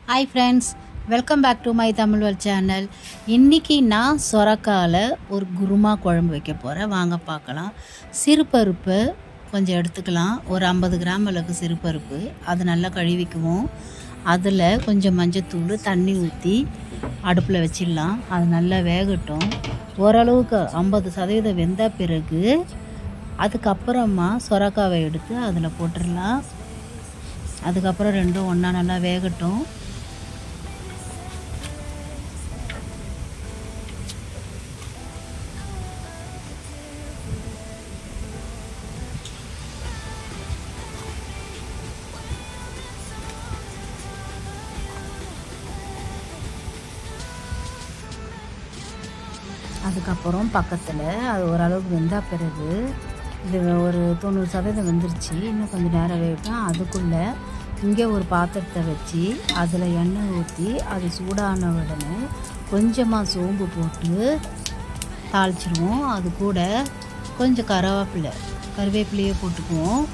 hi friends welcome back to my Tamil Vel channel இன்றைக்கி நான் சொரக்கால ஒரு குருமா குழம்பு வைக்க போகிறேன் வாங்க பார்க்கலாம் சிறுபருப்பு கொஞ்சம் எடுத்துக்கலாம் ஒரு ஐம்பது கிராம் அளவுக்கு சிறுபருப்பு அது நல்லா கழுவிக்குவோம் அதில் கொஞ்சம் மஞ்சத்தூள் தண்ணி ஊற்றி அடுப்பில் வச்சிடலாம் அது நல்லா வேகட்டும் ஓரளவுக்கு ஐம்பது சதவீதம் வெந்த பிறகு அதுக்கப்புறமா சொரக்காவை எடுத்து அதில் போட்டுடலாம் அதுக்கப்புறம் ரெண்டும் ஒன்றா நல்லா வேகட்டும் அதுக்கப்புறம் பக்கத்தில் அது ஓரளவுக்கு வெந்த பிறகு இது ஒரு தொண்ணூறு சதவீதம் வெந்துருச்சு இன்னும் கொஞ்சம் நேரம் வேகட்டும் அதுக்குள்ளே இங்கே ஒரு பாத்திரத்தை வச்சு அதில் எண்ணெய் ஊற்றி அது சூடான உடனே கொஞ்சமாக சோம்பு போட்டு தாளிச்சிருவோம் அது கூட கொஞ்சம் கருவேப்பிலை கருவேப்பிலையே போட்டுக்குவோம்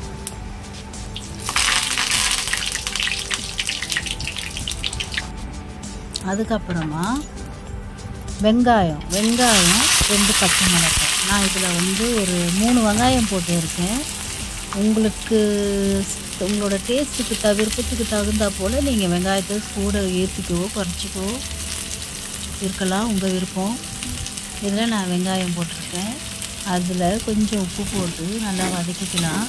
அதுக்கப்புறமா வெங்காயம் வெங்காயம் ரெண்டு பச்சை மிளகாய் நான் இதில் வந்து ஒரு மூணு வெங்காயம் போட்டு இருக்கேன் உங்களுக்கு உங்களோட டேஸ்ட்டுக்கு த விருப்பத்துக்கு தகுந்தா போல் நீங்கள் வெங்காயத்தை கூட ஏற்றிக்கவோ குறைச்சிக்கவோ இருக்கலாம் உங்கள் விருப்பம் இதில் நான் வெங்காயம் போட்டிருக்கேன் அதில் கொஞ்சம் உப்பு போட்டு நல்லா வதக்கிக்கலாம்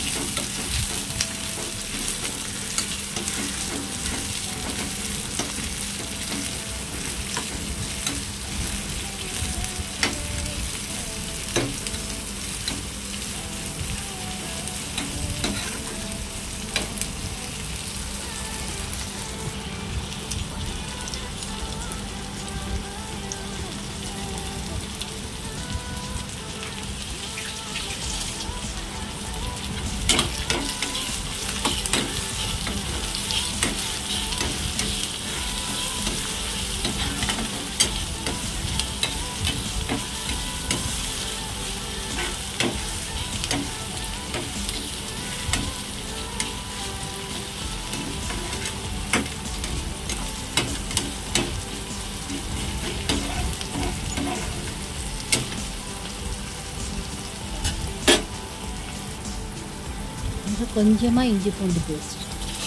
கொஞ்சம் கொஞ்சமாக இஞ்சி பூண்டு பேஸ்ட்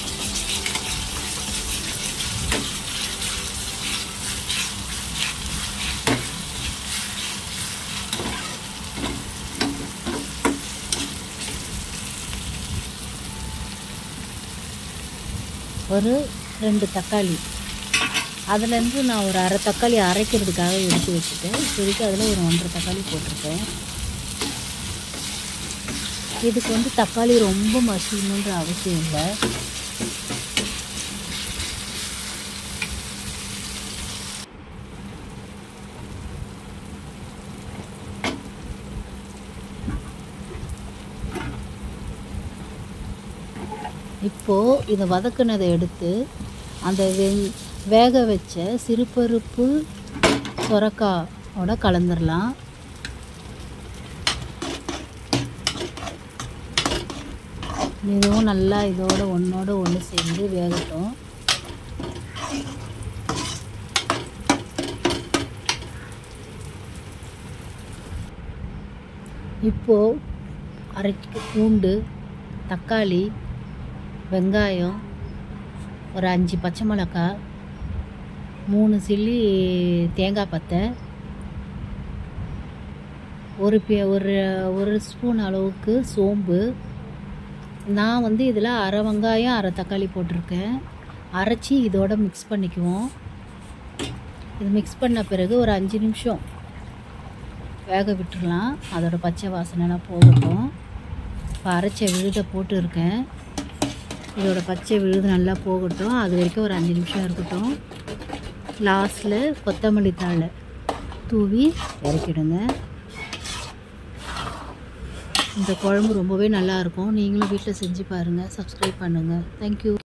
ஒரு ரெண்டு தக்காளி அதுலேருந்து நான் ஒரு அரை தக்காளி அரைக்கிறதுக்காக எடுத்து வச்சுட்டேன் இப்போதைக்கு அதில் ஒரு ஒன்றரை தக்காளி போட்டிருக்கேன் இதுக்கு வந்து தக்காளி ரொம்ப மசியணுன்ற அவசியம் இல்லை இப்போது இதை வதக்குனதை எடுத்து அந்த வெ வேக வச்ச சிறுபருப்பு சொரக்காவோட கலந்துடலாம் இதுவும் நல்லா இதோட ஒன்றோட ஒன்று சேர்ந்து வேகட்டும் இப்போது அரைக்க பூண்டு தக்காளி வெங்காயம் ஒரு அஞ்சு பச்சை மிளகாய் மூணு சில்லி தேங்காய் பத்தை ஒரு பே ஒரு ஒரு ஸ்பூன் அளவுக்கு சோம்பு நான் வந்து இதில் அரை வெங்காயம் அரை தக்காளி போட்டிருக்கேன் அரைச்சி இதோட மிக்ஸ் பண்ணிக்குவோம் இது மிக்ஸ் பண்ண பிறகு ஒரு அஞ்சு நிமிஷம் வேக விட்டுடலாம் அதோட பச்சை வாசனைலாம் போகட்டும் இப்போ அரைச்ச விழுதை போட்டுருக்கேன் இதோட பச்சை விழுது நல்லா போகட்டும் அது வரைக்கும் ஒரு அஞ்சு நிமிஷம் இருக்கட்டும் லாஸ்ட்டில் கொத்தமல்லி தாளை தூவி இறக்கிடுங்க இந்த குழம்பு ரொம்பவே நல்லாயிருக்கும் நீங்களும் வீட்டில் செஞ்சு பாருங்கள் சப்ஸ்கிரைப் பண்ணுங்கள் தேங்க்யூ